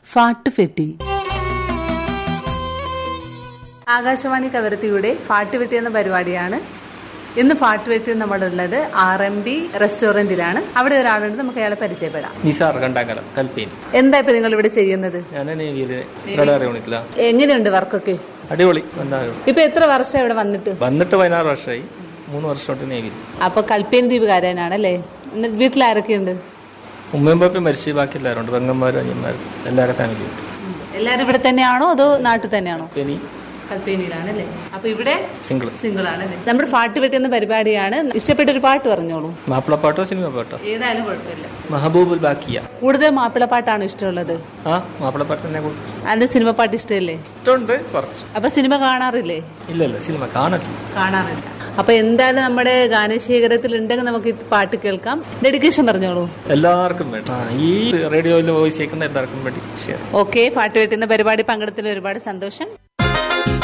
ഫാട്ടുഫെട്ടി ആകാശവാണി കവരത്തിയുടെ ഫാട്ടുവെട്ടി എന്ന പരിപാടിയാണ് ഇന്ന് ഫാട്ടുവെട്ടി നമ്മുടെ ഉള്ളത് ആർ എം ബി റെസ്റ്റോറന്റിലാണ് അവിടെ ഒരാളുണ്ട് നമുക്ക് അയാളെ പരിചയപ്പെടാം നിസാർ കണ്ടാങ്കലം കൽപ്പീൻ എന്താ ഇപ്പൊ നിങ്ങൾ ഇവിടെ ചെയ്യുന്നത് ഞാൻ നേവിയിൽ റഡാർ യൂണിറ്റില എങ്ങനെയുണ്ട് വർക്കൊക്കെ അടിപൊളി എന്തായാലും ഇപ്പൊ എത്ര വർഷം ഇവിടെ വന്നിട്ട് വന്നിട്ട് പതിനാറ് വർഷമായി മൂന്ന് വർഷമായിട്ട് നേവിയിൽ അപ്പൊ കൽപ്പേൻ ദ്വീപുകാരനാണല്ലേ എന്നിട്ട് വീട്ടിൽ ആരൊക്കെയുണ്ട് ഉമ്മയും പാപ്പയും മരിച്ച് ബാക്കി എല്ലാവരും ഉണ്ട് പെങ്ങന്മാരും അനിയന്മാരും എല്ലാവരും ഫാമിലി ഉണ്ട് എല്ലാരും ഇവിടെ തന്നെയാണോ അതോ നാട്ടിൽ തന്നെയാണോ ഇനി കൽപ്പേനിയിലാണല്ലേ അപ്പൊ ഇവിടെ സിംഗിൾ സിംഗിൾ ആണല്ലേ നമ്മുടെ ഫാട്ടുവെട്ടി എന്ന പരിപാടിയാണ് ഇഷ്ടപ്പെട്ട ഒരു പാട്ട് പറഞ്ഞോളൂ മാപ്പിളപ്പാട്ടോ സിനിമ പാട്ടോ ഏതായാലും കുഴപ്പമില്ല മഹബൂബുൽ ബാക്കിയ കൂടുതൽ മാപ്പിളപ്പാട്ടാണ് ഇഷ്ടമുള്ളത് ആ മാപ്പിളപ്പാട്ട് തന്നെ കൂടുതൽ അതിന്റെ സിനിമ പാട്ട് ഇഷ്ടമല്ലേ ഇഷ്ടമുണ്ട് കുറച്ച് അപ്പൊ സിനിമ കാണാറില്ലേ ഇല്ല ഇല്ല സിനിമ കാണത്തില്ല കാണാറില്ല അപ്പൊ എന്തായാലും നമ്മുടെ ഗാനശേഖരത്തിൽ ഉണ്ടെങ്കിൽ നമുക്ക് ഈ പാട്ട് കേൾക്കാം ഡെഡിക്കേഷൻ പറഞ്ഞോളൂ എല്ലാവർക്കും വേണ്ടി ആ ഈ റേഡിയോയിൽ വോയിസ് കേൾക്കുന്ന എല്ലാവർക്കും വേണ്ടി ഷെയർ ഓക്കെ പാട്ട് വെട്ടുന്ന പരിപാടി പങ്കെടുത്തതിൽ ഒരുപാട് സന്തോഷം